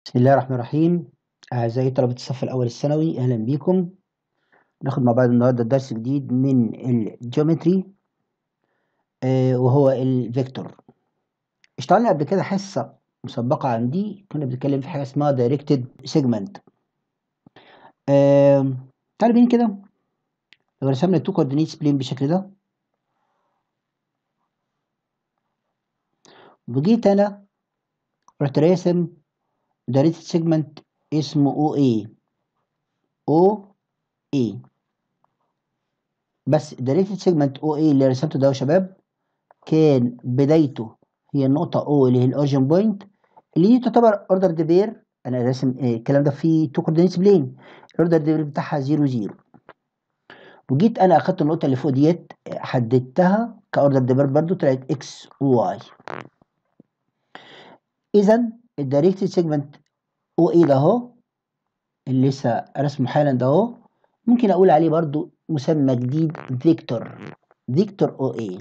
بسم الله الرحمن الرحيم أعزائي طلبة الصف الأول الثانوي أهلا بكم ناخد مع بعض النهاردة درس جديد من الجيومتري آه وهو الفيكتور اشتغلنا قبل كده حصة مسبقة عن دي كنا بنتكلم في حاجة اسمها دايركتد سيجمنت آه تعالوا بينا كده لو رسمنا التو كوردينيتس بلين بالشكل ده وجيت أنا رحت راسم دايركتد سيجمنت اسمه او اي او اي بس دايركتد سيجمنت او اي اللي رسمته ده يا شباب كان بدايته هي النقطة او اللي هي الاوريجن بوينت اللي دي تعتبر اوردر دي بير انا راسم إيه الكلام ده في تو كوردينيتس بلين الاوردر دي بير بتاعها 0 0 وجيت انا اخدت النقطة اللي فوق ديت حددتها كاوردر دي بير برضه طلعت اكس وواي اذا الدايركتد سيجمنت او اي ده اهو اللي لسه رسمه حالا ده اهو ممكن اقول عليه برضو مسمى جديد فيكتور فيكتور او اي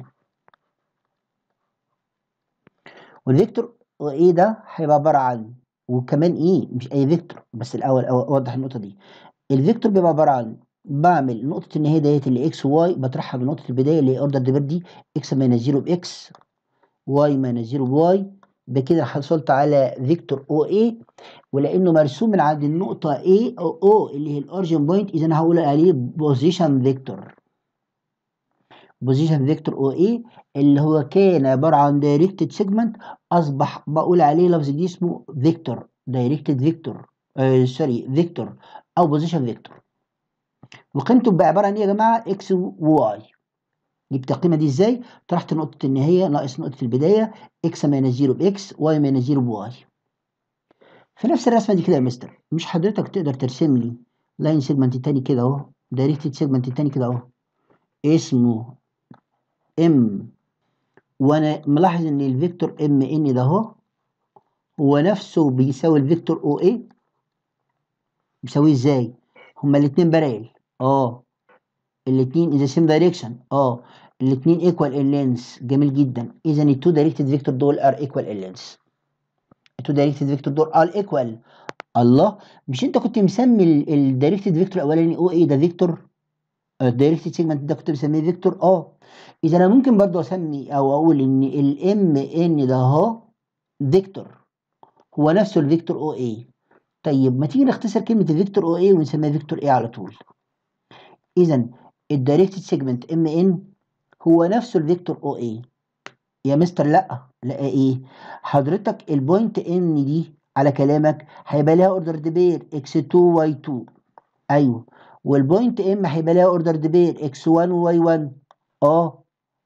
والفيكتور او اي ده هيبقى عباره عن وكمان ايه مش اي فيكتور بس الاول اوضح النقطه دي الفيكتور بيبقى عباره عن بعمل نقطه النهايه ديت اللي اكس وواي بطرحها من نقطه البدايه اللي هي اوردر ديبر دي اكس ماينس 0 باكس واي ماينس 0 بواي بكده حصلت على فيكتور او اي ولانه مرسوم من عند النقطه A او O اللي هي الاوريجن بوينت اذا هقول عليه بوزيشن فيكتور بوزيشن فيكتور او اي اللي هو كان عباره عن دايركتد سيجمنت اصبح بقول عليه لفظ جديد اسمه فيكتور دايركتد فيكتور آه سوري فيكتور او بوزيشن فيكتور وقيمته بقى عباره عن ايه يا جماعه اكس وواي جبت القيمه دي ازاي طرحت نقطه النهايه ناقص نقطه البدايه اكس ماينس 0 باكس واي ماينس 0 بواي في نفس الرسمه دي كده يا مستر مش حضرتك تقدر ترسم لي لاين سيجمنت تاني كده اهو دايركتد سيجمنت تاني كده اهو اسمه ام وانا ملاحظ ان الفيكتور ام ان ده اهو هو نفسه بيساوي الفيكتور او اي بيساويه ازاي هما الاثنين بارل اه الاثنين اذا سيم دايركشن اه الاثنين ايكوال اللينس جميل جدا اذا التو دايركتد فيكتور دول ار ايكوال اللينس التو دايركتد فيكتور دول ار ايكوال الله مش انت كنت مسمي الدايركتد فيكتور الاولاني او ايه ده فيكتور الدايركتد سيجمنت ده كنت مسميه فيكتور اه اذا انا ممكن برضو اسمي او اقول ان الام ان ده اهو فيكتور هو نفسه الفيكتور او اي طيب ما تيجي نختصر كلمه الفيكتور او اي ونسميها فيكتور اي على طول اذا الدايركتد سيجمنت ام ان هو نفسه الفيكتور او اي يا مستر لا لا ايه حضرتك البوينت ان دي على كلامك هيبقى لها اوردر ديبير اكس 2 واي 2 ايوه والبوينت ام هيبقى لها اوردر ديبير اكس 1 وواي 1 اه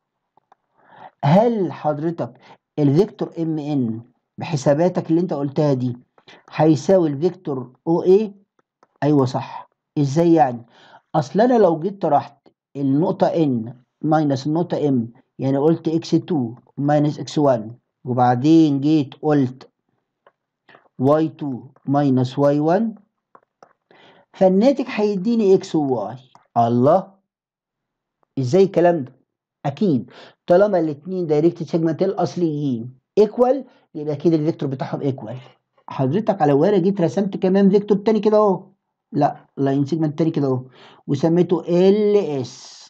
هل حضرتك الفيكتور ام ان بحساباتك اللي انت قلتها دي هيساوي الفيكتور او اي ايوه صح ازاي يعني اصل انا لو جيت طرحت النقطه ان ماينس النقطه ام يعني قلت اكس 2 ماينس اكس 1 وبعدين جيت قلت واي 2 ماينس واي 1 فالناتج هيديني اكس وواي الله ازاي الكلام ده اكيد طالما الاثنين دايركتد سيجمنت الاصليين ايكوال يبقى اكيد الفيكتور بتاعهم ايكوال حضرتك على ورقه جيت رسمت كمان فيكتور تاني كده اهو لا لاين سيجمنت تاني كده اهو وسميته ال اس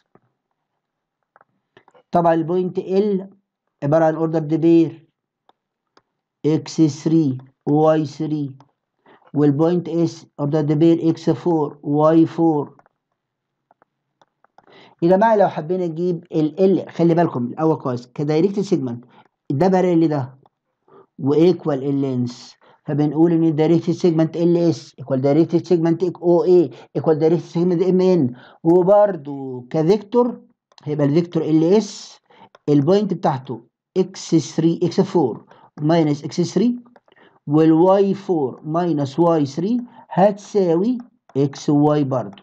طبعا البوينت ال عباره عن اوردر ديبير اكس 3 واي 3 والبوينت اس اوردر ديبير اكس 4 واي 4 يا جماعه لو حبينا نجيب ال ال خلي بالكم الاول كويس كدايركت سيجمنت ده بارل ده وايكوال اللينس فبنقول ان الدايركت سيجمنت ال اس ايكوال دايركت سيجمنت او اي ايكوال دايركت سيجمنت ام ان وبرده كفيكتور هيبقى الفيكتور ال اس البوينت بتاعته اكس 3 اكس 4 ماينس اكس 3 والواي 4 ماينس واي 3 هتساوي اكس واي برضه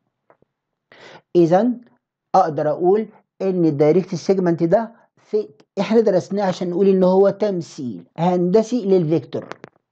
اذا اقدر اقول ان الدايركت سيجمنت ده في احنا درسناه عشان نقول ان هو تمثيل هندسي للفيكتور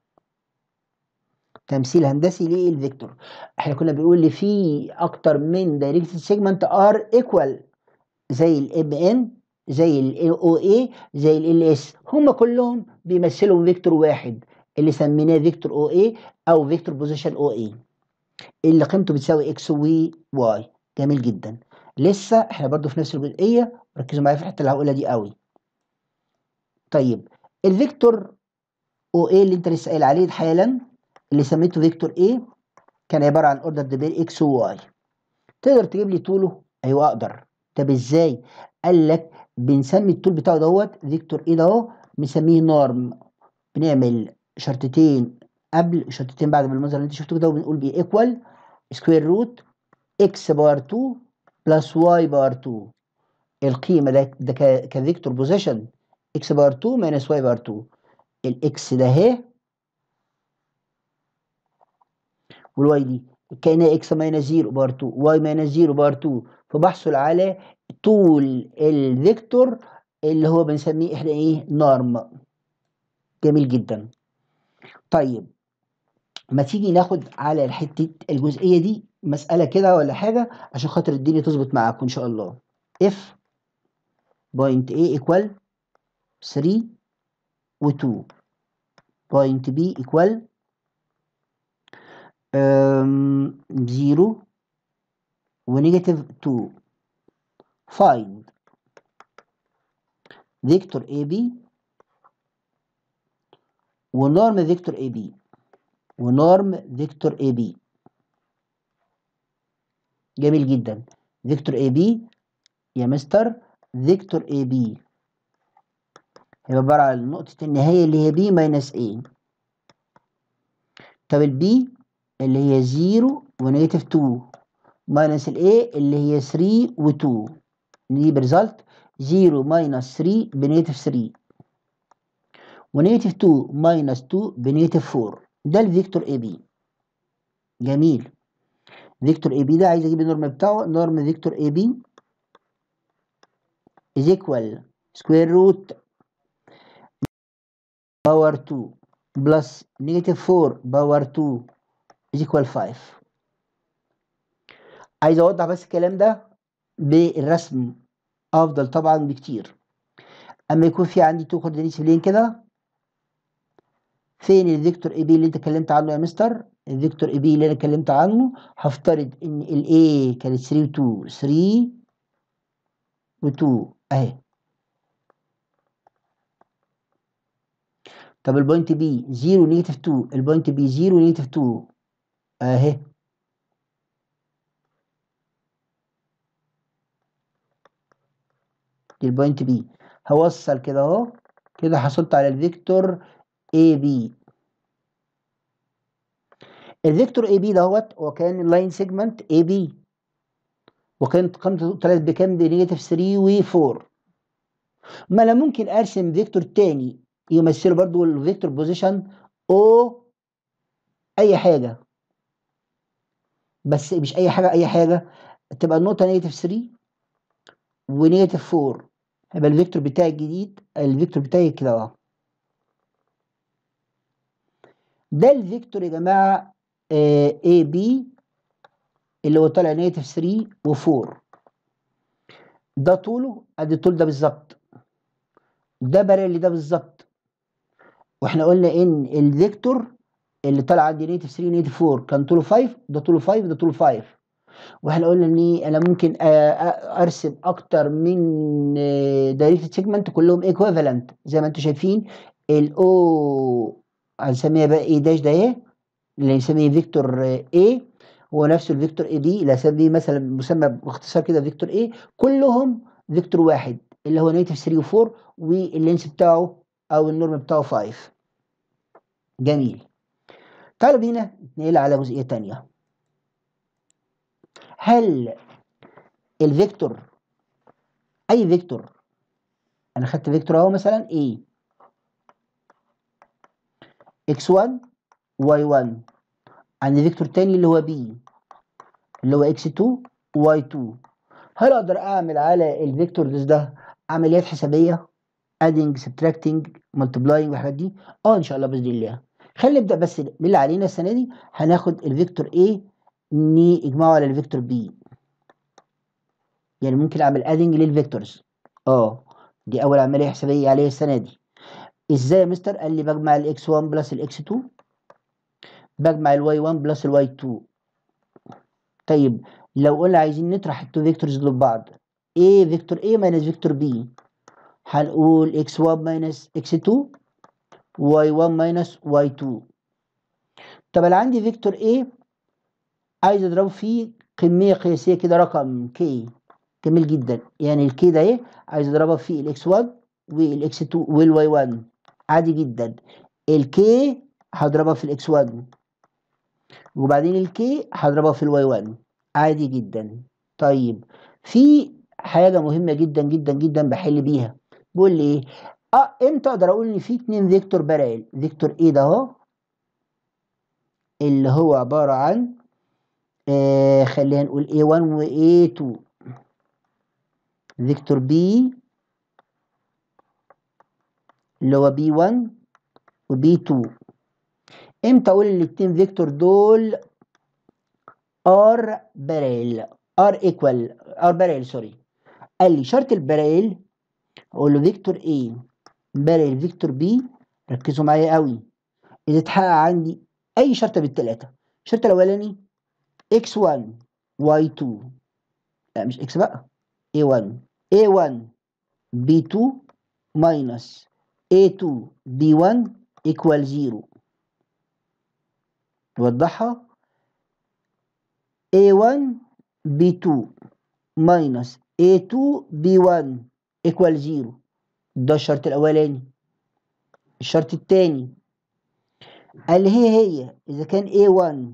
تمثيل هندسي للفيكتور احنا كنا بنقول ان في اكتر من دايركت سيجمنت ار ايكوال زي الام ان زي ال او اي زي ال اس هم كلهم بيمثلوا فيكتور واحد اللي سميناه فيكتور او اي او فيكتور بوزيشن او اي اللي قيمته بتساوي اكس و واي جميل جدا لسه احنا برضو في نفس الجزئيه ركزوا معايا في الحته اللي هقولها دي قوي طيب الفيكتور او اي اللي انت لسه قايل عليه حالا اللي سميته فيكتور اي كان عباره عن اوردر دبير اكس وواي تقدر تجيب لي طوله ايوه اقدر طب ازاي قال لك بنسمي الطول بتاعه دوت فيكتور ايه ده اهو بنسميه نورم بنعمل شرطتين قبل شرطتين بعد بالمنظر اللي انت شفته كده وبنقول بي ايكوال سكوير روت اكس باور 2 بلس واي باور 2 القيمه ده ده كفيكتور بوزيشن اكس باور 2 ماينس واي باور 2 الاكس ده اهي والواي دي كانها اكس ماينس 0 باور 2 واي ماينس 0 باور 2 فبحصل على طول الفيكتور اللي هو بنسميه احنا ايه نورم جميل جدا طيب ما تيجي ناخد على الحته الجزئيه دي مساله كده ولا حاجه عشان خاطر الدنيا تظبط معاكم ان شاء الله اف بوينت A ايكوال 3 و 2 بوينت B ايكوال 0 ونيجاتيف 2 find فيكتور AB ونورم فيكتور AB ونورم فيكتور AB جميل جدا فيكتور AB يا مستر فيكتور AB هيبقى عبارة عن نقطة النهاية اللي هي B ماينس A طب البي اللي هي 0 ونيجاتيف 2 ماينس الاي اللي هي 3 و2 نجيب ريزلت 0 ماينس 3 بنيجاتيف 3 ونيجاتيف 2 ماينس 2 بنيجاتيف 4 ده الفيكتور اي بي جميل فيكتور اي بي ده عايز اجيب النورم بتاعه نورم فيكتور اي بي is equal square root باور 2 بلس نيجاتيف 4 باور 2 is equal 5 عايز اوضح بس الكلام ده بالرسم افضل طبعا بكتير اما يكون في عندي تو كوردينيتس بلين كده فين الفيكتور اي بي اللي انت اتكلمت عنه يا مستر الفيكتور اي بي اللي انا اتكلمت عنه هفترض ان الاي كانت 3 و 2 3 و 2 اهي طب البوينت بي 0 نيجاتيف 2 البوينت بي 0 نيجاتيف 2 اهي دي البوينت بي هوصل كده اهو كده حصلت على الفيكتور اي بي الفيكتور اي بي دوت هو كان اللاين سيجمنت اي بي وكانت قيمته طلعت بكام بنيجاتيف 3 و 4 ما انا ممكن ارسم فيكتور تاني يمثله برضو الفيكتور بوزيشن او اي حاجه بس مش اي حاجه اي حاجه تبقى النقطه نيجاتيف 3 ونيجاتيف 4 هيبقى الفيكتور بتاعي الجديد الفيكتور بتاعي كده اهو ده الفيكتور يا جماعه اي بي اللي هو طالع نيجاتيف 3 و4 ده طوله ادي الطول ده بالظبط ده بارل ده بالظبط واحنا قلنا ان الفيكتور اللي طالع عندي نيجاتيف 3 ونيجاتيف 4 كان طوله 5 ده طوله 5 ده طوله 5 واحنا قلنا ان انا ممكن ارسم اكتر من دايركت سيجمنت كلهم ايكويفالنت زي ما انتم شايفين الاو هنسميها بقى اي داش ده ايه اللي نسميه فيكتور اي هو نفسه الفيكتور اي بي اللي هسميه مثلا مسمى باختصار كده فيكتور اي كلهم فيكتور واحد اللي هو نيجاتيف 3 و4 واللينس بتاعه او النورم بتاعه 5 جميل تعالوا بينا ننقل على جزئيه ثانيه هل الفيكتور اي فيكتور انا خدت فيكتور اهو مثلا A x1 y1 عندي فيكتور تاني اللي هو B اللي هو x2 y2 هل اقدر اعمل على الفيكتور ده عمليات حسابيه adding subtracting multiplying والحاجات دي اه ان شاء الله باذن الله خلينا نبدا بس باللي علينا السنه دي هناخد الفيكتور A نجمعه على الفيكتور B يعني ممكن اعمل ادنج للفيكتورز اه دي اول عمليه حسابيه عليها السنه دي ازاي يا مستر قال لي بجمع الاكس 1 بلس الاكس 2 بجمع الواي 1 بلس الواي 2 طيب لو قلنا عايزين نطرح التو فيكتورز دول ببعض A فيكتور A ماينس فيكتور B هنقول x1 ماينس x2 y1 ماينس y2 طب انا عندي فيكتور A عايز اضربه فيه كمية قياسية كده رقم k جميل جدا يعني الكي ده ايه عايز اضربها في الاكس 1 والاكس 2 والواي 1 عادي جدا الكي هضربها في الاكس 1 وبعدين الكي هضربها في الواي 1 عادي جدا طيب في حاجة مهمة جدا جدا جدا بحل بيها بيقول لي ايه اه امتى اقدر اقول ان في اتنين فيكتور بارال فيكتور ايه ده اهو اللي هو عبارة عن آه خلينا نقول A1 و A2 فيكتور B اللي هو B1 و B2 امتى اقول الاتنين فيكتور دول ار باريل ار ايكوال ار باريل سوري قال لي شرط الباريل اقول له فيكتور A باريل فيكتور B ركزوا معايا قوي اذا اتحقق عندي اي شرط بالثلاثه الشرط الاولاني x1 y2 لا مش x بقى a1 a1 b2 minus a2 b1 equal 0 نوضحها a1 b2 minus a2 b1 equal 0 ده الشرط الاولاني الشرط الثاني قال لي هي هي اذا كان a1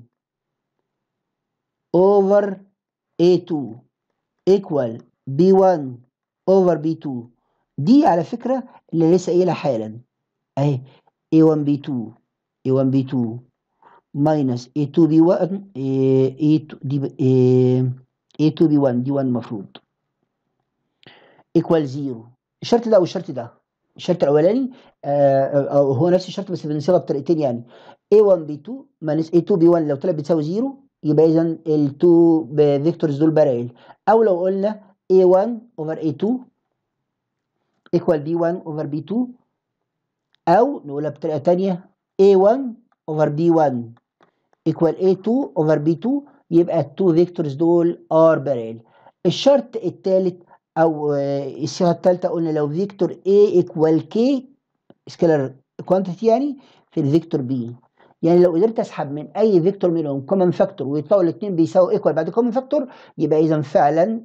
over a2 equal b1 over b2 دي على فكرة اللي لسه قايلها حالا اهي a1 b2 a1 b2 minus a2 b1 a2 دي a2 b1 دي 1 المفروض equal 0 الشرط ده والشرط ده الشرط الاولاني آه هو نفس الشرط بس بنسيبها بطريقتين يعني a1 b2 minus a2 b1 لو طلع بتساوي 0 يبقى اذا التو فيكتورز دول بارل او لو قلنا a1 over a2 equal b1 over b2 او نقولها بطريقه ثانيه a1 over b1 equal a2 over b2 يبقى التو فيكتورز دول ار بارل الشرط الثالث او الصيغه الثالثه قلنا لو فيكتور A equal K سكيلر كوانتيتي يعني في الفيكتور B يعني لو قدرت اسحب من اي فيكتور منهم كومن فاكتور ويطلعوا الاثنين بيساووا ايكوال بعد كومن فاكتور يبقى اذا فعلا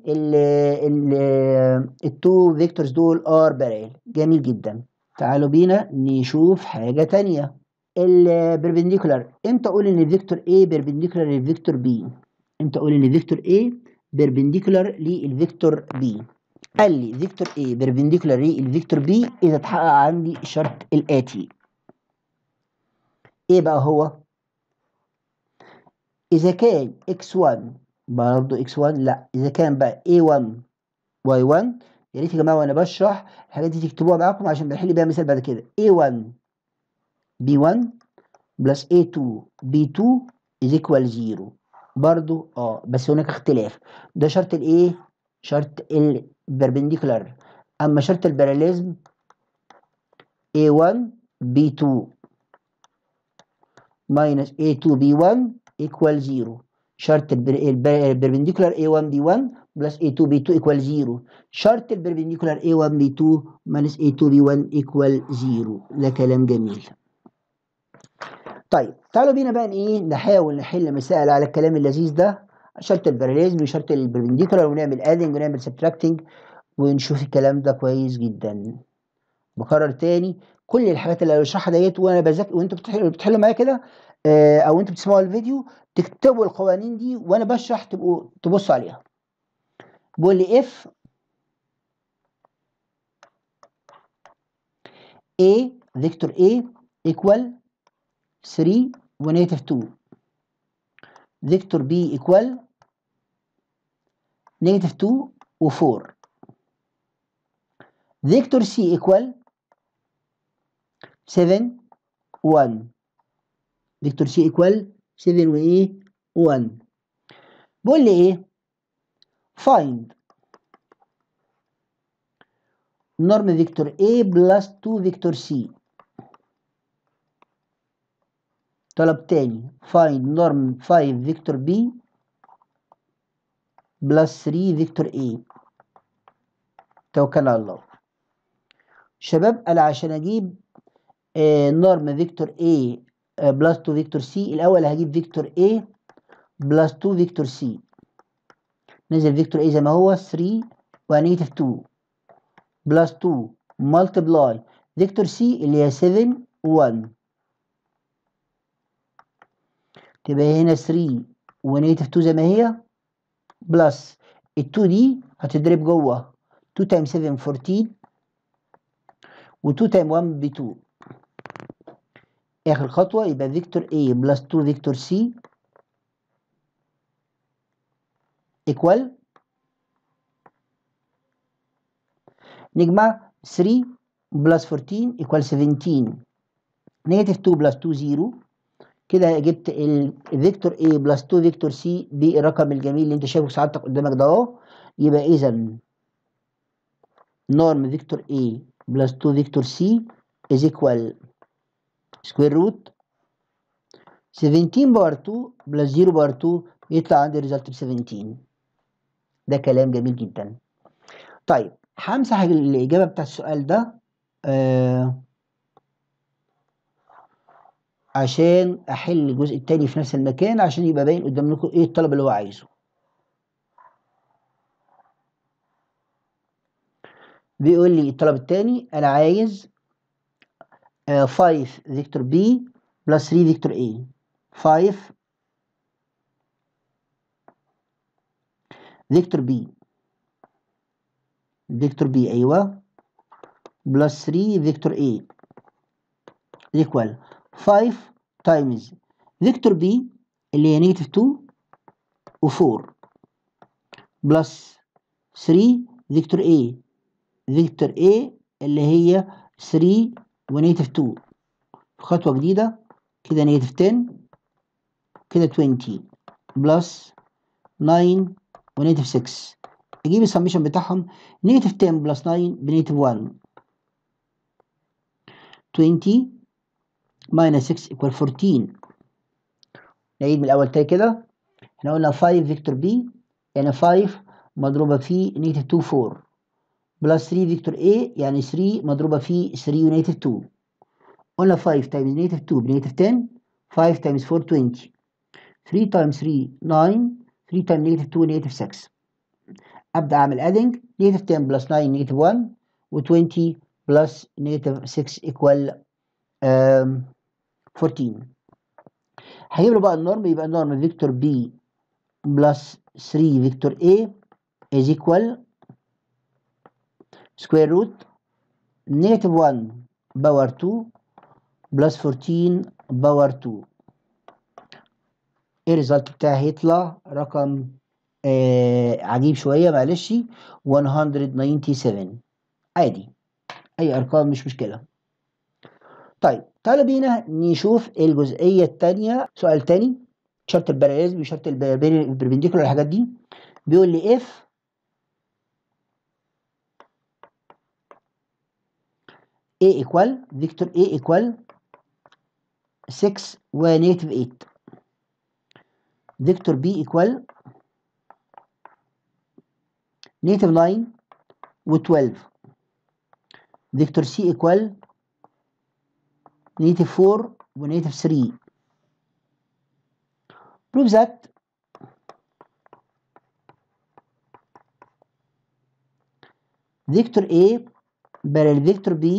التو فيكتورز دول ار بارل جميل جدا تعالوا بينا نشوف حاجه ثانيه البربنديكولار امتى اقول ان الفيكتور A بيربنديكولار للفيكتور B امتى اقول ان الفيكتور A بيربنديكولار للفيكتور B قال لي فيكتور A بيربنديكولار للفيكتور B إذا اتحقق عندي الشرط الآتي إيه بقى هو؟ إذا كان x1 برضه x1 لا إذا كان بقى a1 y1 يا ريت يا جماعة وأنا بشرح الحاجات دي تكتبوها معاكم عشان بنحل بيها مثال بعد كده a1 b1 بلس a2 b2 is equal 0 برضه اه بس هناك اختلاف ده شرط الايه؟ شرط البربنديكولار اما شرط الباراليزم A1 B2 minus A2 B1 equal 0 شرط البربنديكولار A1 B1 plus A2 B2 equal 0 شرط البربنديكولار A1 B2 minus A2 B1 equal 0 ده كلام جميل طيب تعالوا بينا بقى ايه نحاول نحل مسائل على الكلام اللذيذ ده شرط الباراليزم وشرط البربنديكولار ونعمل ادنج ونعمل سبتراكتنج ونشوف الكلام ده كويس جدا بكرر تاني كل الحاجات اللي بشرحها ديت وانا بذاكر وانتوا بتحلوا بتحلوا معايا كده آه او انتوا بتسمعوا الفيديو تكتبوا القوانين دي وانا بشرح تبقوا تبصوا عليها بيقول لي اف A فيكتور A equal 3 ونيجاتيف 2 فيكتور B equal نيجاتيف 2 و4 فيكتور C equal 7 1 فيكتور C equal 7 و ايه 1 بيقول لي ايه find norm فيكتور A plus 2 فيكتور C طلب تاني find norm 5 فيكتور B بلس 3 فيكتور A توكلنا على الله شباب انا عشان اجيب آه نورم فيكتور A آه بلس 2 فيكتور C الاول هجيب فيكتور A بلس 2 فيكتور C نزل فيكتور A زي ما هو 3 ونيجاتيف 2 بلس 2 ملتبلاي فيكتور C اللي هي 7 1 تبقى هنا 3 ونيجاتيف 2 زي ما هي بلس ال 2 دي هتضرب جوه 2 تايم 7 14 و 2 تايم 1 ب 2 اخر خطوه يبقى فيكتور A بلس 2 فيكتور C ايكوال نجمع 3 بلس 14 ايكوال 17 نيجاتيف 2 بلس 2 0 كده جبت الفيكتور A بلس 2 فيكتور C بالرقم الجميل اللي انت شايفه سعادتك قدامك ده اهو يبقى اذا نورم فيكتور A بلس 2 فيكتور C is equal square root 17 باور 2 بلس 0 باور 2 يطلع عندي الريزلت ب 17 ده كلام جميل جدا طيب همسح الإجابة بتاع السؤال ده آه عشان أحل الجزء التاني في نفس المكان عشان يبقى باين قدام لكم إيه الطلب اللي هو عايزه بيقول لي الطلب التاني أنا عايز 5 فيكتور B بلس 3 فيكتور A 5 فيكتور B فيكتور B أيوه بلس 3 فيكتور A equal 5 times فيكتور B اللي هي نيجاتيف 2 و4 بلس 3 فيكتور A فيكتور A اللي هي 3 ونيجاتيف 2 خطوة جديدة كده نيجاتيف 10 كده 20 بلس 9 ونيجاتيف 6 اجيب السميشن بتاعهم نيجاتيف 10 بلس 9 بنيجاتيف 1 20 minus 6 equal 14 نعيد من الأول تاني كده احنا قلنا 5 فيكتور B يعني 5 مضروبة في نيجاتيف 2 4 بلس 3 فيكتور A يعني 3 مضروبة في 3 ونيجاتيف 2 قلنا 5 تايمز نيجاتيف 2 بنيجاتيف 10 5 تايمز 4 20 3 تايمز 3 9 3 تايمز نيجاتيف 2 نيجاتيف 6 أبدأ أعمل adding نيجاتيف 10 بلس 9 نيجاتيف 1 و20 بلس نيجاتيف 6 ايكوال 14 هجيب له بقى النورم يبقى النورم فيكتور B بلس 3 فيكتور A is equal square root negative 1 باور 2 بلس 14 باور 2 الريزلت بتاعي هيطلع رقم آه عجيب شوية معلش 197 عادي أي أرقام مش مشكلة طيب تعالوا بينا نشوف الجزئية التانية سؤال تاني شرط الباراليزم وشرط البربنديكولار الحاجات دي بيقول لي if A equal فيكتور A equal 6 ونيجاتيف 8 فيكتور B equal نيجاتيف 9 و12 فيكتور C equal نيجاتيف 4 ونيجاتيف 3 prove that فيكتور A بارل فيكتور B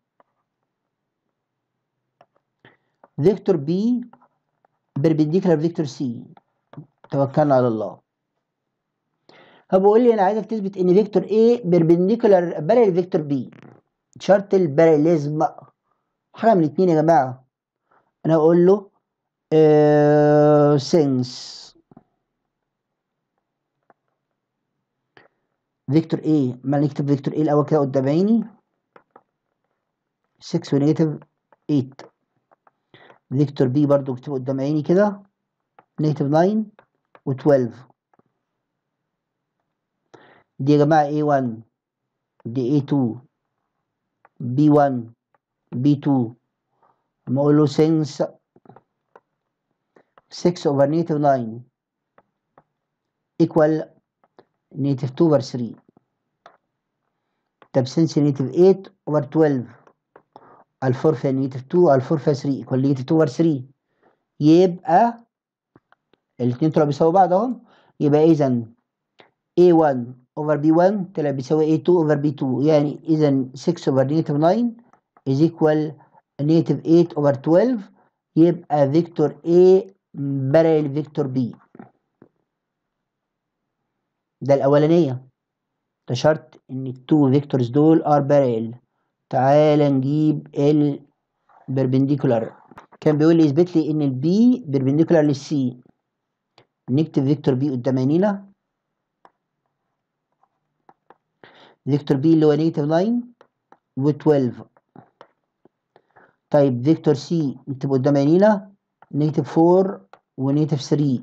فيكتور B perpendicular فيكتور C توكلنا على الله فبقول لي انا عايزك تثبت ان فيكتور A perpendicular بارل فيكتور B شرط الباراليزم حاجه من الاثنين يا جماعه انا اقول له uh, since فيكتور A ما نكتب فيكتور A الاول كده قدام عيني 6 ونيجاتيف 8 فيكتور B برضو اكتبه قدام عيني كده نيجاتيف 9 و12 دي يا جماعة A1 دي A2 B1 B2 لما اقول له since 6 over negative 9 equal negative 2 over 3 طب since negative 8 over 12 الفور فيها نيجاتيف 2 الفور فيها 3 equal نيجاتيف 2 over 3 يبقى الاثنين طلعوا بيساوي بعض اهم يبقى اذا A1 over B1 طلع بيساوي A2 over B2 يعني اذا 6 over negative 9 is equal negative 8 over 12 يبقى فيكتور A بارل فيكتور B ده الأولانية ده شرط إن التو فيكتورز دول ار بارل تعال نجيب البربنديكولار كان بيقول لي اثبت لي إن البي بربنديكولار للسي نكتب فيكتور بي قدام عينينا فيكتور بي اللي هو نيجاتيف 9 و 12 طيب فيكتور سي نكتب قدام عينينا نيجاتيف 4 ونيجاتيف 3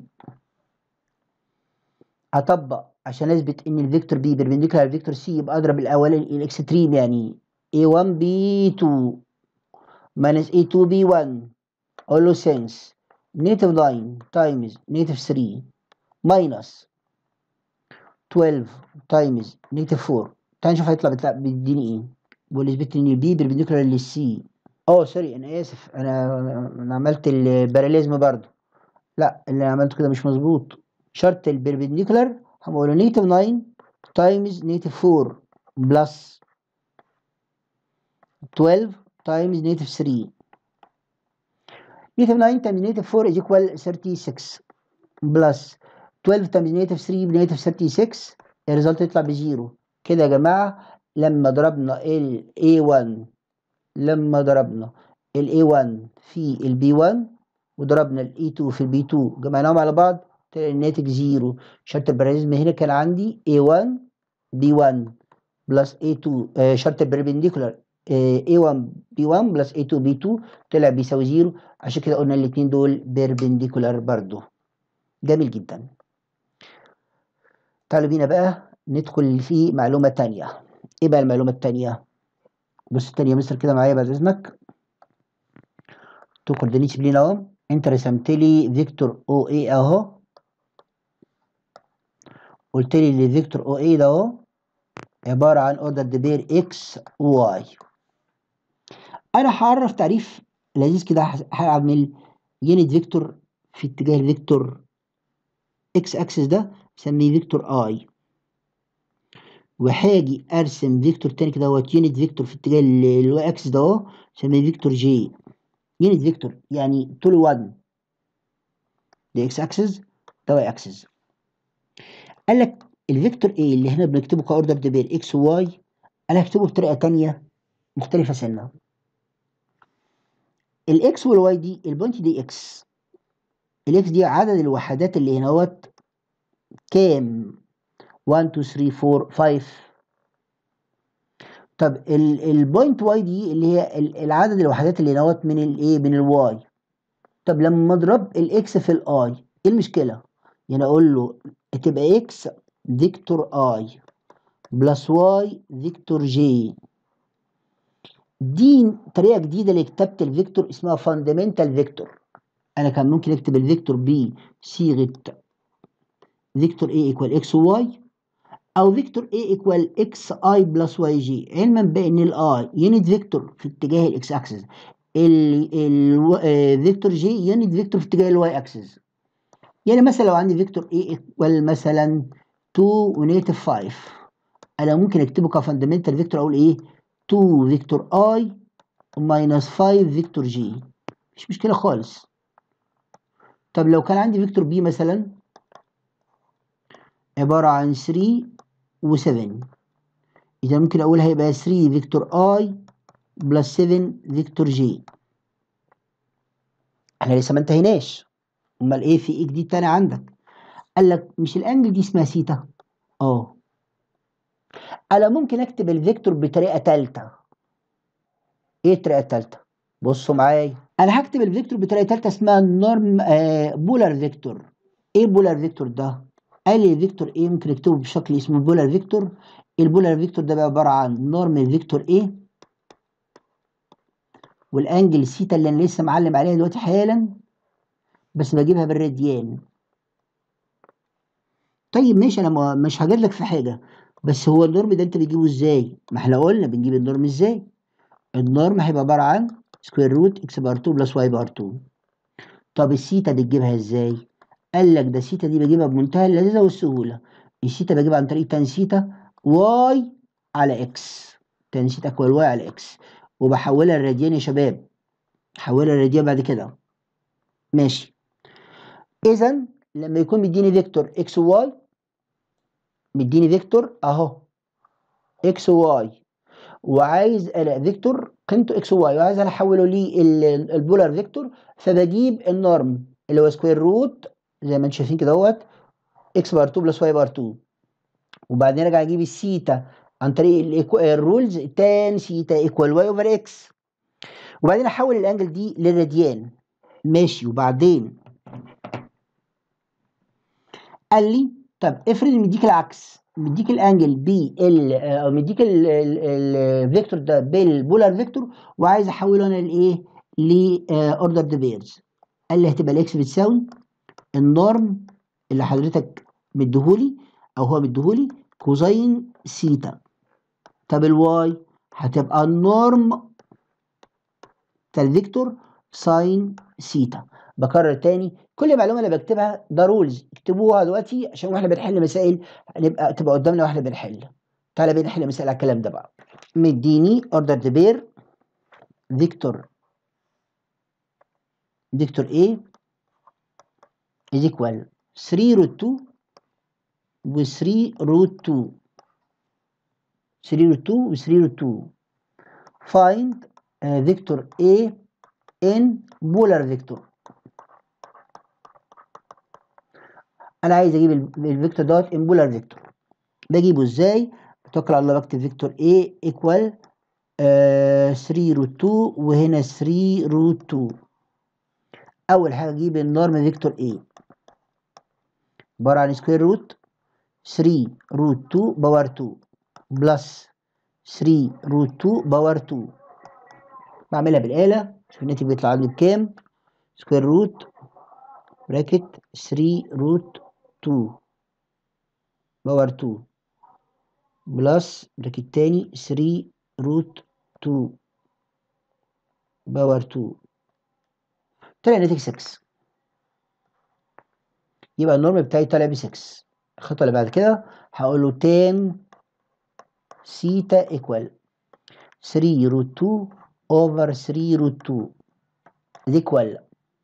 اطبق عشان اثبت ان الفيكتور بي بيربنديكولار للفيكتور سي يبقى اضرب الاولاني الاكستريم يعني a1 b2 minus a2 b1 اقول له سنس نيجاتيف 9 تايمز نيجاتيف 3 minus 12 تايمز نيجاتيف 4 تعال نشوف هيطلع بيطلع بيديني ايه بيقول لي اثبت ان البي بيربنديكولار للسي اه سوري انا اسف انا انا عملت الباراليزم برضو لا اللي عملته كده مش مظبوط شرط البربنديكولار هنقول نيجاتيف 9 تايمز نيجاتيف 4 بلس 12 تايمز نيجاتيف 3 نيجاتيف 9 تايمز نيجاتيف 4 is equal 36 بلس 12 تايمز نيجاتيف 3 بنيجاتيف 36 الريزلت يطلع بزيرو كده يا جماعة لما ضربنا ال A1 لما ضربنا ال A1 في ال B1 وضربنا ال A2 في ال B2 جمعناهم على بعض طلع الناتج زيرو شرط الباراليزم هنا كان عندي A1 B1 بلس A2 آه شرط البربنديكولار آه A1 B1 بلس A2 B2 طلع بيساوي زيرو عشان كده قلنا الاتنين دول بيربنديكولار برضو جميل جدا تعالوا بينا بقى ندخل في معلومة تانية ايه بقى المعلومة التانية بص التانية يا مستر كده معايا بعد اذنك تو كوردينيتس بلين اهو انت رسمت لي فيكتور او اي اهو قلت لي ان فيكتور او اي ده اهو عبارة عن اوردر ديبير اكس واي انا هعرف تعريف لذيذ كده هعمل يونت فيكتور في اتجاه الفيكتور اكس اكسس ده بسميه فيكتور اي وهاجي ارسم فيكتور تاني كده هو يونت فيكتور في اتجاه الواي اكسس ده اهو بسميه فيكتور جي يونت فيكتور يعني طول 1 ده اكس اكسس ده واي اكسس قال لك الفيكتور A اللي هنا بنكتبه كاوردر ديبير اكس وواي انا هكتبه بطريقه تانية مختلفه سنه الاكس والواي دي البوينت دي اكس الاكس دي عدد الوحدات اللي هنا اهوت كام 1 2 3 4 5 طب البوينت واي دي اللي هي العدد الوحدات اللي نوت من الايه من الواي طب لما اضرب الاكس في الاي ايه المشكله يعني اقول له تبقى اكس فيكتور اي بلس واي فيكتور جي دي طريقه جديده لكتابه الفيكتور اسمها فاندمنتال فيكتور انا كان ممكن اكتب الفيكتور بصيغه فيكتور اي ايكوال اكس وواي او فيكتور A ايكوال اكس اي بلس واي جي علما بان الاي يونت فيكتور في اتجاه الاكس اكسس الفيكتور جي يونت فيكتور في اتجاه الواي اكسس يعني مثلا لو عندي فيكتور A ايكوال مثلا 2 ونيجاتيف 5 انا ممكن اكتبه كفاندمنتال فيكتور اقول ايه 2 فيكتور اي ماينس 5 فيكتور جي مش مشكله خالص طب لو كان عندي فيكتور بي مثلا عباره عن 3 و7 إذا ممكن أقولها يبقى 3 فيكتور I بلس 7 فيكتور J احنا لسه ما انتهيناش امال ايه في ايه جديد تاني عندك قال لك مش الانجل دي اسمها سيتا اه انا ممكن اكتب الفيكتور بطريقه ثالثه ايه الطريقه الثالثه بصوا معايا انا هكتب الفيكتور بطريقه ثالثه اسمها نورم آه بولار فيكتور ايه بولار فيكتور ده قال لي الفيكتور ايه ممكن اكتبه بشكل اسمه البولار فيكتور البولار فيكتور ده عباره عن نورم فيكتور ايه والانجل سيتا اللي انا لسه معلم عليها دلوقتي حالا بس بجيبها بالراديان طيب ماشي انا ما- مش هجيب لك في حاجه بس هو النورم ده انت بتجيبه ازاي ما احنا قلنا بنجيب النورم ازاي النورم هيبقى عباره عن سكوير روت اكس بار 2 بلس واي بار 2 طب السيتا بتجيبها ازاي قال لك ده السيتا دي بجيبها بمنتهى اللذاذه والسهوله السيتا بجيبها عن طريق تان سيتا واي على اكس تان سيتا اكوال واي على اكس وبحولها لراديان يا شباب حولها لراديان بعد كده ماشي اذا لما يكون مديني فيكتور اكس وواي مديني فيكتور اهو اكس وواي وعايز انا فيكتور قيمته اكس وواي وعايز انا احوله للبولار فيكتور فبجيب النورم اللي هو سكوير روت زي ما انتم شايفين كده اهوت اكس بار 2 بلس واي بار 2 وبعدين ارجع اجيب السيتا عن طريق الرولز تان سيتا ايكوال واي اوفر اكس وبعدين احول الانجل دي للراديان ماشي وبعدين قال لي طب افرض مديك العكس مديك الانجل بي ال او مديك الفيكتور ده بالبولار فيكتور وعايز احوله انا لايه لاوردر دي بيرز قال لي هتبقى الاكس بتساوي النورم اللي حضرتك مديهولي او هو مديهولي كوزين سيتا طب الواي هتبقى النورم بتاع الفيكتور ساين سيتا بكرر تاني كل معلومه انا بكتبها ده رولز اكتبوها دلوقتي عشان واحنا بنحل مسائل نبقى تبقى قدامنا واحنا بنحل تعالى بينا نحل مسائل على الكلام ده بقى مديني اوردر ديبير فيكتور فيكتور A is equal 3 root 2 و 3 root 2 3 root 2 و 3 root 2 find uh, vector A in polar vector انا عايز اجيب الفيكتور دوت ان بولار فيكتور بجيبه ازاي بتوكل على الله بكتب فيكتور A equal uh, 3 روت 2 وهنا 3 روت 2 اول حاجه اجيب النورم فيكتور A عباره عن سكوير روت 3 روت 2 باور 2 بلس 3 روت 2 باور 2 بعملها بالآلة شوف الناتج بيطلع عندي بكام سكوير روت براكت 3 روت 2 باور 2 بلس براكت تاني 3 روت 2 باور 2 طلع الناتج 6 يبقى النورم بتاعي طالع ب 6 الخطوة اللي بعد كده هقول له تان سيتا ايكوال 3 روت 2 over 3 root 2 is equal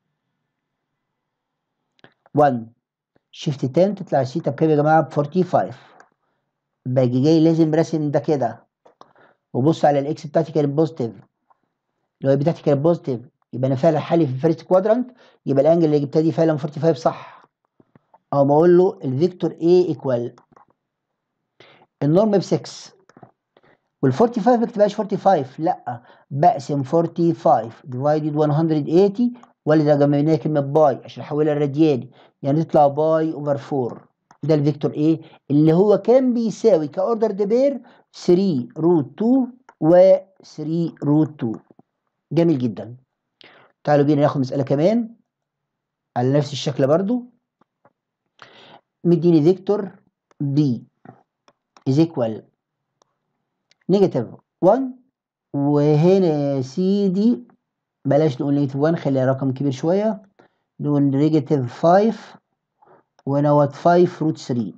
1 شيفت 10 تطلع السيتا بكام يا جماعة ب 45 باجي جاي لازم راسم ده كده وبص على الاكس بتاعتي كانت بوزيتيف لو بتاعتي كانت بوزيتيف يبقى انا فعلا حالي في الفيرست كوادرانت يبقى الانجل اللي جبتها دي فعلا 45 صح او ما اقول له الفيكتور A ايكوال النورم ب 6 وال 45 ما بكتبهاش 45 لا بقسم 45 ديفايدد 180 ولا جمعناها كلمه باي عشان احولها لرادياني يعني تطلع باي اوفر 4 ده الفيكتور ايه اللي هو كان بيساوي كاوردر ديبير 3 روت 2 و 3 روت 2 جميل جدا تعالوا بينا ناخد مساله كمان على نفس الشكل برضو مديني فيكتور بي is equal نيجاتيف 1 وهنا يا سيدي بلاش نقول نيجاتيف 1 خليها رقم كبير شوية نقول نيجاتيف 5 ونوت 5 روت 3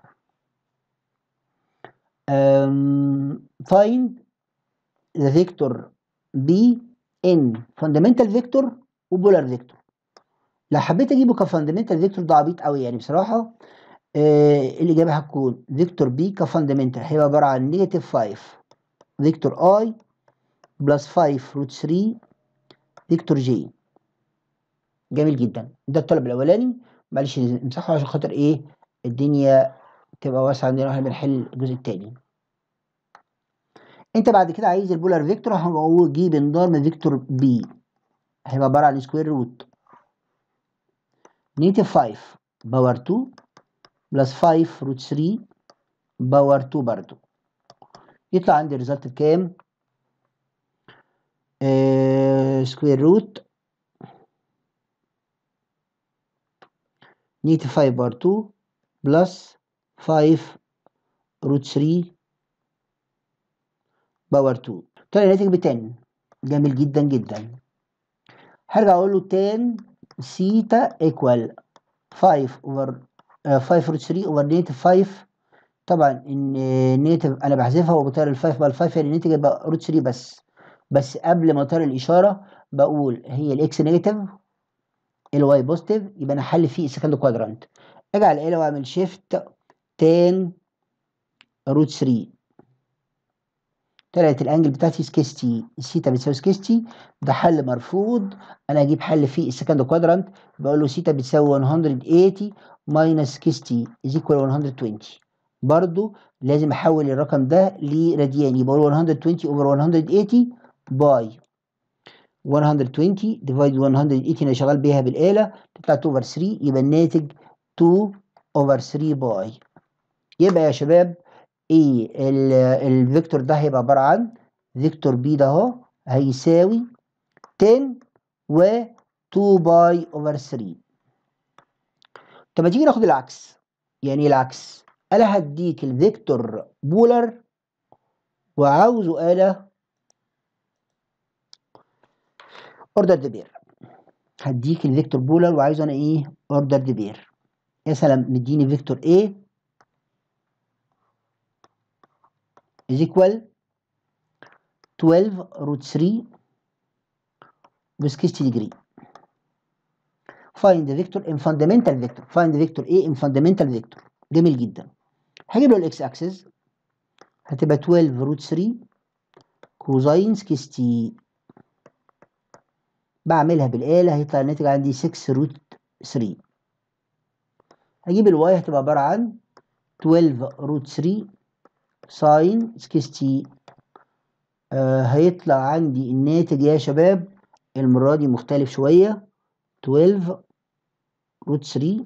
um, find the vector B in fundamental vector وبولار فيكتور لو حبيت اجيبه كفاندمنتال فيكتور ده عبيط قوي يعني بصراحه آه الاجابه هتكون فيكتور بي كفاندمنتال هيبقى عباره عن نيجاتيف 5 فيكتور اي بلس 5 روت 3 فيكتور جي جميل جدا ده الطلب الاولاني معلش نمسحه عشان خاطر ايه الدنيا تبقى واسعه عندنا واحنا بنحل الجزء الثاني انت بعد كده عايز البولار فيكتور هنقول جيب النورم فيكتور بي هيبقى عباره عن سكوير روت نيجاتيف 5 باور 2 بلس 5 روت 3 باور 2 برضو يطلع عندي الريزلت بكام آه سكوير روت نيجاتيف 5 بار 2 بلس 5 روت 3 باور 2 طلع الناتج ب 10 جميل جدا جدا هرجع اقول له tan سيتا ايكوال 5 اوفر 5 روت 3 اوفر نيجاتيف 5 طبعا ان نيجاتيف انا بحذفها وبطير ال 5 بقى ال 5 يعني الناتج يبقى روت 3 بس بس قبل ما اطير الاشاره بقول هي الاكس نيجاتيف الواي بوزيتيف يبقى انا حل فيه السكند كوادرانت اجي على الاله واعمل شيفت تان روت 3 طلعت الانجل بتاعتي سكيستي السيتا بتساوي سكيستي ده حل مرفوض انا اجيب حل فيه السكند كوادرانت بقول له سيتا بتساوي 180 ماينس سكيستي از ايكوال 120 برضو لازم احول الرقم ده لراديان يبقى 120 اوفر 180 باي 120 ديفايد 180 انا شغال بيها بالاله تطلع 2 اوفر 3 يبقى الناتج 2 اوفر 3 باي يبقى يا شباب ايه الفيكتور ده هيبقى عباره عن فيكتور بي ده اهو هيساوي 10 و 2 باي اوفر 3 طب ما تيجي ناخد العكس يعني ايه العكس انا هديك الفيكتور بولر وعاوزه آلة اوردر ديبير هديك الفيكتور بولر وعايزه انا ايه اوردر ديبير يا سلام مديني فيكتور A is equal 12 root 3 with 60 degree find the vector in fundamental vector find the vector A in fundamental vector جميل جدا هجيب له الاكس اكسس هتبقى 12 روت 3 كوزين 60 بعملها بالآلة هيطلع الناتج عندي 6 روت 3 هجيب الواي هتبقى عبارة عن 12 روت 3 ساين 60 آه هيطلع عندي الناتج يا شباب المرة دي مختلف شوية 12 روت 3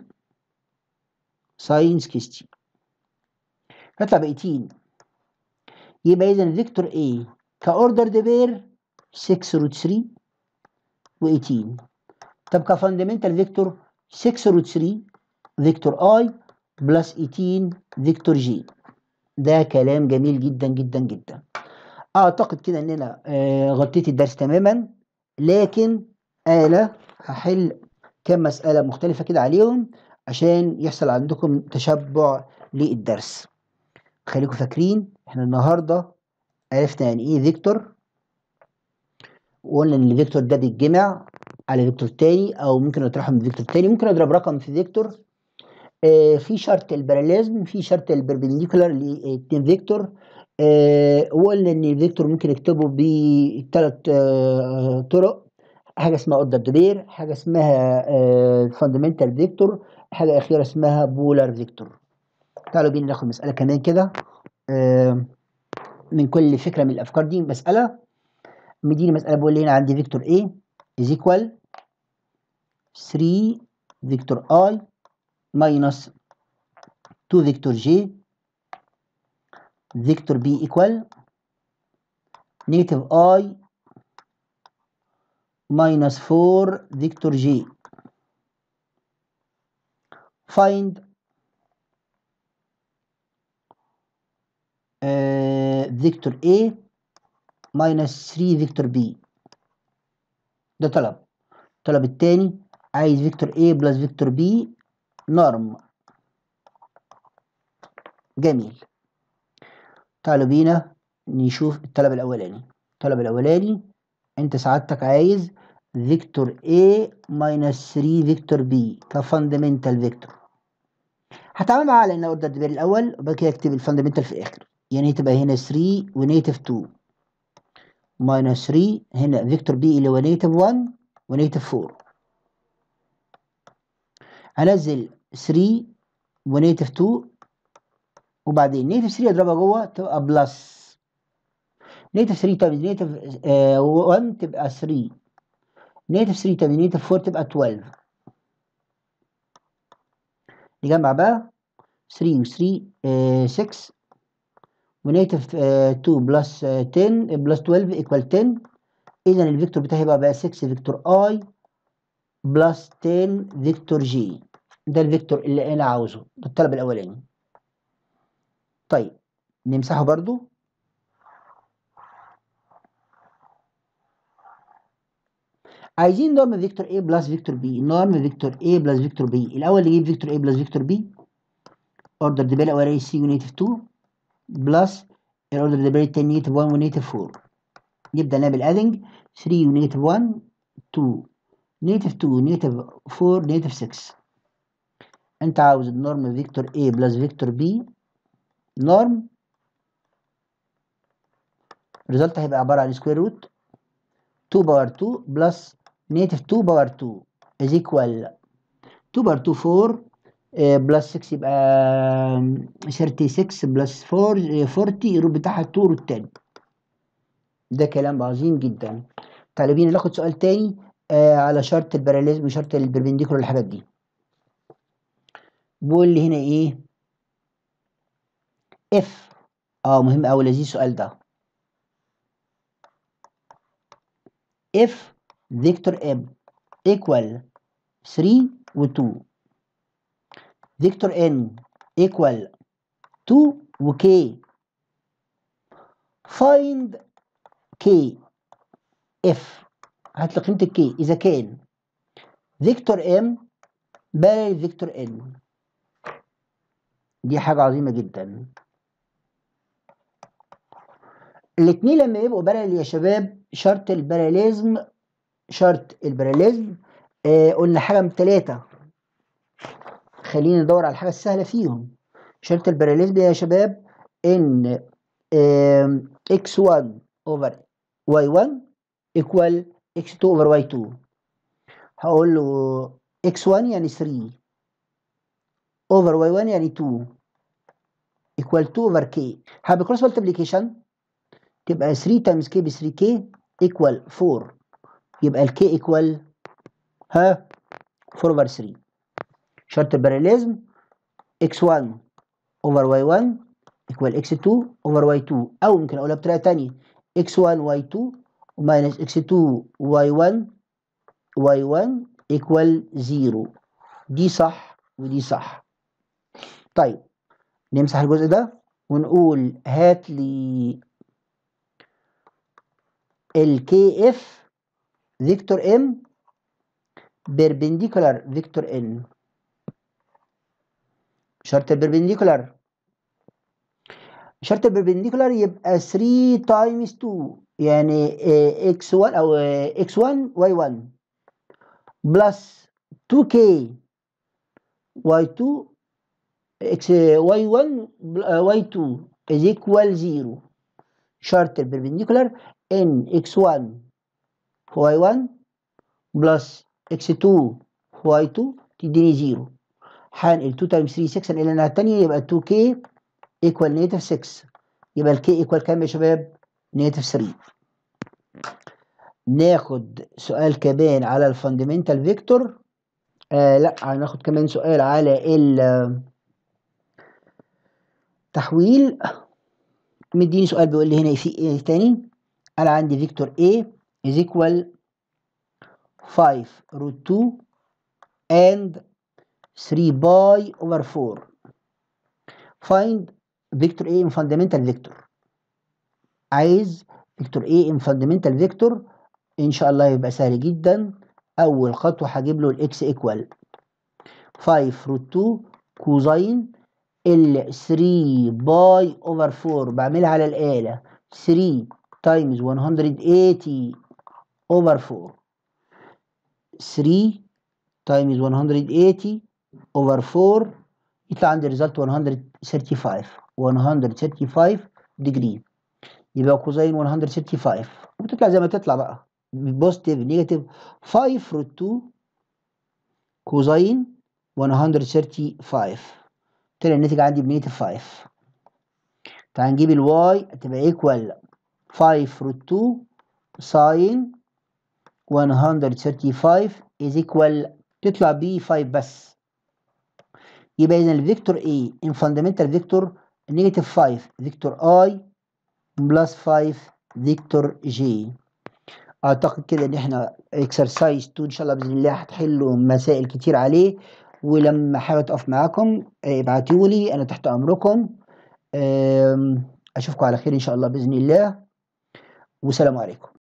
ساين 60 هيطلع ب 18 يبقى إذا فيكتور A كأوردر ديبير 6 روت 3 و18 طب كفاندمنتال فيكتور 6 روت 3 فيكتور I بلس 18 فيكتور G ده كلام جميل جدا جدا جدا اعتقد كده ان انا آه غطيت الدرس تماما لكن آلة هحل كام مسألة مختلفة كده عليهم عشان يحصل عندكم تشبع للدرس خليكم فاكرين احنا النهاردة عرفنا يعني ايه فيكتور وقلنا ان الفيكتور ده بيتجمع على فيكتور تاني او ممكن نطرحه من فيكتور تاني ممكن اضرب رقم في فيكتور آه في شرط الباراليزم في شرط البربنديكولار لاتنين فيكتور آه وقلنا ان الفيكتور ممكن نكتبه بثلاث آه طرق حاجه اسمها اوردر ديبير حاجه اسمها فاندمنتال فيكتور حاجه اخيره اسمها بولار فيكتور تعالوا بينا ناخد مساله كمان كده من كل فكره من الافكار دي مساله مديني مساله بقول لي هنا عندي فيكتور A is equal 3 فيكتور I minus 2 فيكتور J فيكتور B equal negative I minus 4 فيكتور J find فيكتور uh, A minus 3 فيكتور B ده طلب الطلب التاني عايز فيكتور A بلس فيكتور B نورم جميل تعالوا بينا نشوف الطلب الأولاني الطلب الأولاني أنت سعادتك عايز فيكتور A minus 3 فيكتور B كفاندمنتال فيكتور هتعامل معاه على انها اوردر ديبير الاول وبعد كده اكتب الفاندمنتال في الاخر يعني هتبقى هنا 3 ونيتف 2 ماينس 3 هنا فيكتور بي اللي هو نيتف 1 ونيتف 4 هنزل 3 ونيتف 2 وبعدين نيتف 3 اضربها جوه تبقى بلس نيتف 3 تايمز نيتف 1 تبقى 3 نيتف 3 تايمز نيتف 4 تبقى 12 نجمع بقى 3 و 3 6 ونيتف 2 بلس 10 بلس 12 ايكوال 10 اذا الفيكتور بتاعي بقى بقى 6 فيكتور اي بلس 10 فيكتور جي ده الفيكتور اللي انا عاوزه ده الطلب الاولاني طيب نمسحه برضو عايزين نورم فيكتور A بلس فيكتور B نورم فيكتور A بلس فيكتور B الاول نجيب فيكتور A بلس فيكتور B اوردر ديبال الاولاني C ونيتف 2 بلس الاوردر ديبال التاني نيتف 1 ونيتف 4 نبدا نعمل ادنج 3 ونيتف 1 2 نيتف 2 نيتف 4 نيتف 6 انت عاوز النورم فيكتور A بلس فيكتور B نورم الريزلت هيبقى عباره عن سكوير روت 2 باور 2 بلس نيتف 2 باور 2 is equal 2 باور 2 4 بلس 6 يبقى 36 بلس 4 40 الروت بتاعها 2 روت تاني ده كلام عظيم جدا طالبين ناخد سؤال تاني آه على شرط الباراليزم وشرط البربنديكولار والحاجات دي بيقول لي هنا ايه اف اه مهم قوي لذيذ السؤال ده if vector m equal 3 و 2 vector n equal 2 و k find k if هات لي قيمة الكي إذا كان فيكتور m بارل فيكتور n دي حاجة عظيمة جدا الاتنين لما يبقوا بارل يا شباب شرط الباراليزم شرط الباراليزم آه قلنا حاجة من ثلاثة خلينا ندور على الحاجة السهلة فيهم شرط الباراليزم يا شباب ان آه x1 over y1 equal x2 over y2 هقول له x1 يعني 3 over y1 يعني 2 equal 2 over k هعمل cross multiplication تبقى 3 times k ب 3k equal 4 يبقى ال k equal ها 4 over 3 شرط الباراليزم x1 over y1 equal x2 over y2 أو ممكن أقولها بطريقة تانية x1 y2 minus x2 y1 y1 equal 0 دي صح ودي صح طيب نمسح الجزء ده ونقول هات لي الكي اف فيكتور ام بيربنديكولار فيكتور ان شرط البربنديكولار شرط البربنديكولار يبقى 3 تايمز 2 يعني اكس 1 او اكس 1 واي 1 بلس 2k واي 2 اكس واي 1 واي 2 is equal 0 شرط البربنديكولار ان x1 في y1 بلس x2 في y2 تديني 0 هنقل 2 تايمز 3 6 هنقل الناحية التانية يبقى 2k equal نيجاتيف 6 يبقى الk equal كام يا شباب؟ نيجاتيف 3 ناخد سؤال كمان على الفاندمنتال فيكتور آه لا هناخد كمان سؤال على التحويل مديني سؤال بيقول لي هنا في ايه تاني انا عندي فيكتور A is equal 5 root 2 and 3 باي over 4 find فيكتور A in fundamental vector عايز فيكتور A in fundamental vector ان شاء الله يبقى سهل جدا اول خطوه هجيب له الاكس ايكوال 5 روت 2 كوزين ال 3 باي اوفر 4 بعملها على الاله 3 تايمز 180 اوفر 4 3 تايمز 180 اوفر 4 يطلع عندي ريزلت 135 135 ديجري يبقى كوزين 135 وتطلع زي ما تطلع بقى بوزيتيف نيجاتيف 5 روت 2 كوزين 135 طلع الناتج عندي بنيجاتيف 5 تعال نجيب الواي هتبقى ايكوال 5 روت 2 ساين 135 is equal تطلع ب 5 بس يبقى اذا الفيكتور A in fundamental vector نيجاتيف 5 فيكتور I بلس 5 فيكتور J اعتقد كده ان احنا اكسرسايز 2 ان شاء الله باذن الله هتحلوا مسائل كتير عليه ولما حابب أقف معاكم ابعتوا لي أنا تحت أمركم أشوفكم على خير إن شاء الله بإذن الله والسلام عليكم